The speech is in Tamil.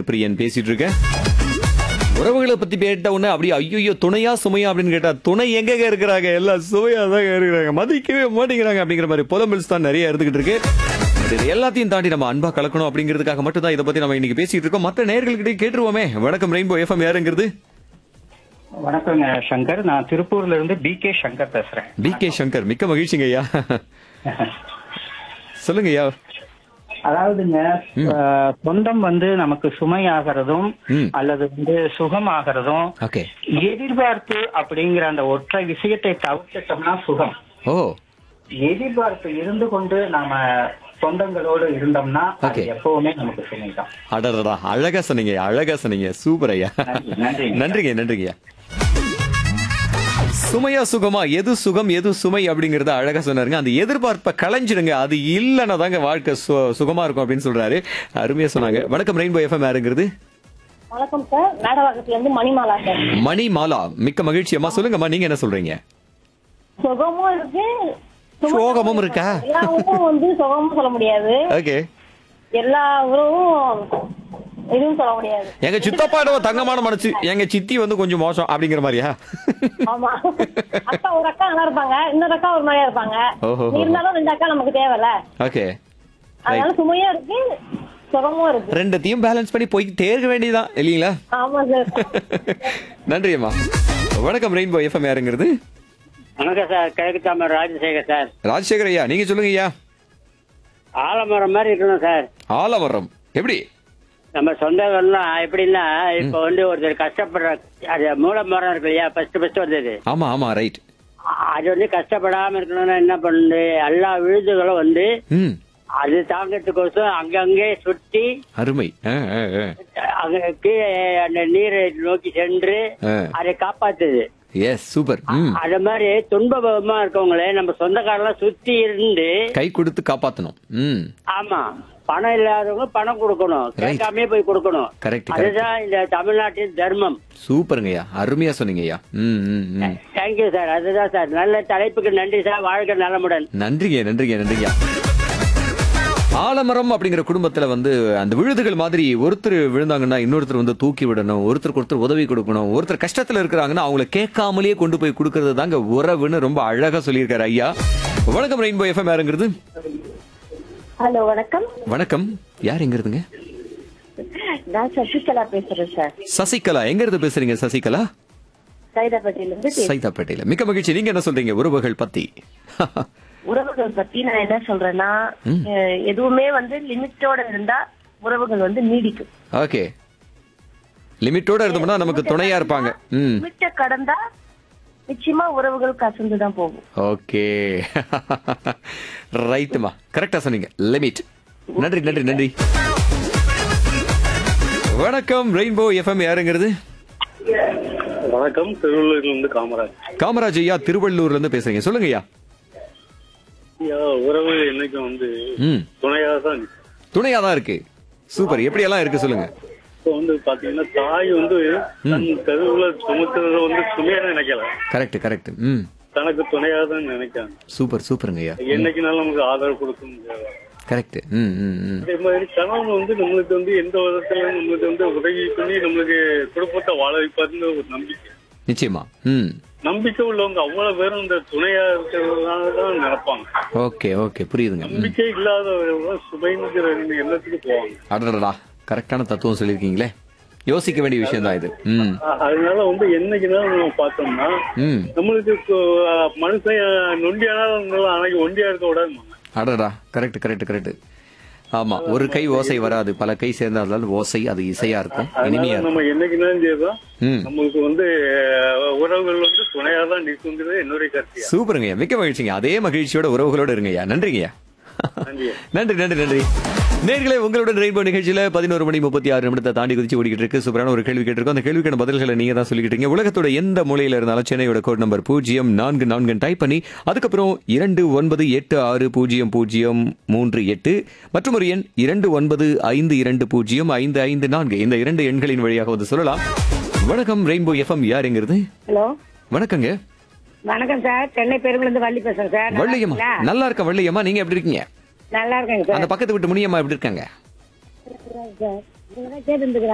சங்கர் பிரியன் பேசிட்டு இருக்கேன் உறவுகளை பத்தி கேட்ட உடனே அப்படியே ஐயோ துணையா சுமையா அப்படின்னு கேட்டா துணை எங்கங்க இருக்கிறாங்க எல்லாம் சுமையா தான் இருக்கிறாங்க மதிக்கவே மாட்டேங்கிறாங்க அப்படிங்கிற மாதிரி புலம்பில்ஸ் தான் நிறைய இருந்துகிட்டு இருக்கு இது எல்லாத்தையும் தாண்டி நம்ம அன்பா கலக்கணும் அப்படிங்கிறதுக்காக மட்டும் தான் இதை பத்தி நம்ம இன்னைக்கு பேசிட்டு இருக்கோம் மற்ற நேயர்கள்கிட்ட கேட்டுருவோமே வணக்கம் ரெயின்போ எஃப்எம் யாருங்கிறது வணக்கங்க சங்கர் நான் திருப்பூர்ல இருந்து பி கே சங்கர் பேசுறேன் பி கே சங்கர் மிக்க மகிழ்ச்சிங்க ஐயா சொல்லுங்க ஐயா அதாவதுங்க அஹ், சொந்தம் வந்து நமக்கு சுமையாகிறதும் ம். அல்லது வந்து சுகமாகிறதும் ஓகே எதிர்பார்ப்பு அப்படிங்கிற அந்த ஒற்றை விஷயத்தை தவிர்த்துட்டோம்னா சுகம் ஓ எதிர்பார்ப்பு இருந்து கொண்டு நாம சொந்தங்களோடு இருந்தோம்னா அது Okay. எப்பவுமே நமக்கு சுமைதான் அடடா அழகா சொன்னீங்க ஐயா, அழகா சொன்னீங்க சூப்பர் ஐயா நன்றி, நன்றி. நன்றிங்க நன்றிங்க சுமையா சுகமா எது சுகம் எது சுமை அப்படிங்கறத அழகா சொன்னாருங்க அந்த எதிர்பார்ப்பை களைஞ்சிடுங்க அது இல்லைன்னா தாங்க வாழ்க்கை சு- சுகமா இருக்கும் அப்படின்னு சொல்றாரு அருமையா சொன்னாங்க வணக்கம் ரெயின்போ எஃப்எம் யாருங்கிறது வணக்கம் சார் மேடவாக்கத்துல இருந்து மணிமாலா சார் மணி மாலா மிக்க மகிழ்ச்சி அம்மா சொல்லுங்கம்மா நீங்க என்ன சொல்றீங்க சுகமும் இருக்கு சுமையும் சோகமும் இருக்கா? எல்லா உறவும் வந்து சுகமும் சொல்ல முடியாது ஓகே எல்லா உறவும் இதுவும் சொல்ல முடியாது எங்க சித்தப்பாடவ தங்கமான மனசு எங்க சித்தி வந்து கொஞ்சம் மோசம் அப்படிங்கிற மாதிரியா ஆமா அக்கா ஒரு அக்கா நல்லா இருப்பாங்க இன்னொரு அக்கா ஒரு மாதிரியா இருப்பாங்க ஓஹோ. இருந்தாலும் ரெண்டு அக்கா நமக்கு தேவையில்ல ஓகே அதனால சுமையும் இருக்கு சுகமும் இருக்கு ரெண்டத்தையும் பேலன்ஸ் பண்ணி போய்கிட்டே இருக்க வேண்டியதுதான் இல்லீங்களா ஆமா சார் நன்றி அம்மா வணக்கம் ரெயின்போ எஃப்எம் யாருங்கிறது வணக்கம் சார் கிழக்கு தாமரை ராஜசேகர் சார் ராஜசேகர் ஐயா நீங்க சொல்லுங்க ஐயா ஆலமரம் மாதிரி இருக்கணும் சார் ஆலமரம் எப்படி நம்ம சொந்தங்கள்லாம் எப்படின்னா இப்ப வந்து ஒருத்தர் கஷ்டப்படுற அது மூல மரம் இருக்கு இல்லையா ஃபர்ஸ்ட் ஃபர்ஸ்ட் வந்தது ஆமா ஆமா ரைட் அ- அது வந்து கஷ்டப்படாம இருக்கணும்னா என்ன பண்ணுது எல்லா விழுதுகளும் வந்து ம் அது தாங்கிறதுக்கோசம் அங்கங்கே சுற்றி அருமை ஆ, ஆ, ஆ. அங்க கீழே அந்த நீரை நோக்கி சென்று ஆ. அதை காப்பாத்துது எஸ் சூப்பர் ம் அது மாதிரி துன்பபமா இருக்கவங்களே நம்ம சொந்தக்காரெல்லாம் சுத்தி இருந்து கை கொடுத்து காப்பாத்தணும் ம் ஆமா பணம் இல்லாதவங்க பணம் கொடுக்கணும் கேட்காமே போய் கொடுக்கணும் Correct, correct. அதுதான் இந்த தமிழ்நாட்டின் தர்மம் சூப்பருங்க ஐயா அருமையா சொன்னீங்க ஐயா ம் ம் ம் தேங்க்யூ சார் அதுதான் சார் நல்ல தலைப்புக்கு நன்றி சார் வாழ்க நலமுடன் நன்றிங்க நன்றிங்க நன்றிங்க ஆலமரம் அப்படிங்கிற குடும்பத்துல வந்து அந்த விழுதுகள் மாதிரி ஒருத்தர் விழுந்தாங்கன்னா இன்னொருத்தர் வந்து தூக்கி விடணும் ஒருத்தருக்கு ஒருத்தர் உதவி கொடுக்கணும் ஒருத்தர் கஷ்டத்துல இருக்கிறாங்கன்னா அவங்கள கேட்காமலேயே கொண்டு போய் கொடுக்கறது தாங்க உறவுன்னு ரொம்ப அழகா சொல்லியிருக்காரு ஐயா வணக்கம் ரெயின்போ எஃப்எம் யாருங்கிறது ஹலோ வணக்கம் வணக்கம் யார் எங்க இருந்துங்க நான் சசிகலா பேசுறேன் சார் சசிகலா எங்க இருந்து பேசுறீங்க சசிகலா சைதாப்பேட்டையில இருந்து சைதாப்பேட்டையில மிக்க மகிழ்ச்சி நீங்க என்ன சொல்றீங்க உறவுகள் பத்தி உறவுகள் பத்தி நான் என்ன சொல்றேன்னா அஹ், எதுவுமே வந்து லிமிட்டோட இருந்தா உறவுகள் வந்து நீடிக்கும் ஓகே லிமிட்டோட இருந்தோம்னா நமக்கு துணையா இருப்பாங்க ம் லிமிட்ட கடந்தா நிச்சயமா உறவுகள் கசந்து தான் போகும் ஓகே ரைட்டுமா கரெக்டா சொன்னீங்க லிமிட் நன்றி நன்றி நன்றி வணக்கம் ரெயின்போ எஃப்எம் யாருங்கிறது வணக்கம் திருவள்ளூர்ல இருந்து காமராஜ் காமராஜ் ஐயா திருவள்ளூர்ல இருந்து பேசுறீங்க சொல்லுங்க ஐயா ஐயா, உறவு என்னைக்கும் வந்து ம் துணையாக தான் இருக்கு. துணையா தான் இருக்கு சூப்பர் எப்படி எல்லாம் இருக்கு சொல்லுங்க இப்போ வந்து பாத்தீங்கன்னா தாய் வந்து தன் கருவுல சுமத்துறத வந்து சுமையா நினைக்கல கரெக்ட் கரெக்ட் ம் தனக்கு துணையாக தான் நினைக்காங்க சூப்பர் சூப்பருங்க ஐயா என்னைக்குனாலும் நமக்கு ஆதரவு கொடுக்க முடியாது கரெக்ட் ம் ம் ம் அதே மாதிரி கணவன் வந்து நம்மளுக்கு வந்து எந்த விதத்துல நம்மளுக்கு வந்து உதவி பண்ணி நம்மளுக்கு குடும்பத்தை வாழ வைப்பாருன்னு ஒரு நம்பிக்கை நிச்சயமா ம் நம்பிக்கை உள்ளவங்க அவ்வளவு பேரும் இந்த துணையா இருக்கிறதுனால தான் நினைப்பாங்க ஓகே ஓகே புரியுதுங்க ம் நம்பிக்கை இல்லாதவங்க சுமைங்கிற எண்ணத்துக்கு போவாங்க அடடா கரெக்டான தத்துவம் சொல்லியிருக்கீங்களே யோசிக்க வேண்டிய விஷயம் தான் இது ம் அஹ் அதனால வந்து என்னைக்குனாலும் நம்ம பார்த்தோம்னா ம் நம்மளுக்கு இப்போ, அஹ், மனுஷன் நொண்டியானாலும் இருந்தாலும் அன்னைக்கு ஒண்டியா இருக்க விடாது அடடா கரெக்ட் கரெக்ட் கரெக்ட் ஆமா ஒரு கை ஓசை வராது பல கை சேர்ந்தால் ஓசை அது இசையா இருக்கும் இனிமையா அதனால இருக்கும் நம்ம என்னைக்குனாலும் சரிதான் ம் நம்மளுக்கு வந்து அஹ், உறவுகள் வந்து துணையா தான் நிற்குங்கிறது என்னுடைய கருத்தியா சூப்பருங்கய்யா மிக்க மகிழ்ச்சிங்க அதே மகிழ்ச்சியோட உறவுகளோட இருங்கய்யா நன்றிங்கய்யா நன்றி நன்றி நன்றி நன்றி நேர்களே உங்களுடன் ரெயின்போ நிகழ்ச்சியில பதினோரு மணி முப்பத்தி ஆறு நிமிடத்தை தாண்டி குதிச்சு ஓடிக்கிட்டு இருக்கு சூப்பரான ஒரு கேள்வி கேட்டிருக்கோம் அந்த கேள்விக்கான பதில்களை நீங்க தான் சொல்லிக்கிட்டு இருக்கீங்க உலகத்தோட எந்த மூலையில இருந்தாலும் சென்னையோட கோட் நம்பர் பூஜ்ஜியம் நான்கு நான்கு டைப் பண்ணி அதுக்கப்புறம் இரண்டு ஒன்பது எட்டு ஆறு பூஜ்ஜியம் பூஜ்ஜியம் மூன்று எட்டு மற்றும் ஒரு எண் இரண்டு ஒன்பது ஐந்து இரண்டு பூஜ்ஜியம் ஐந்து ஐந்து நான்கு இந்த இரண்டு எண்களின் வழியாக வந்து சொல்லலாம் வணக்கம் ரெயின்போ எஃப்எம் யாருங்கிறது ஹலோ வணக்கங்க வணக்கம் சார் சென்னை பெருங்குல இருந்து வள்ளி பேசுறேன் சார் நல்லா வள்ளியம்மா இருக்கீங்களா? நல்லா இருக்க வள்ளியம்மா நீங்க எப்படி இருக்கீங்க நல்லா இருக்கேங்க சார் அந்த பக்கத்து விட்டு முனியம்மா எப்படி இருக்காங்க சார் கேட்டு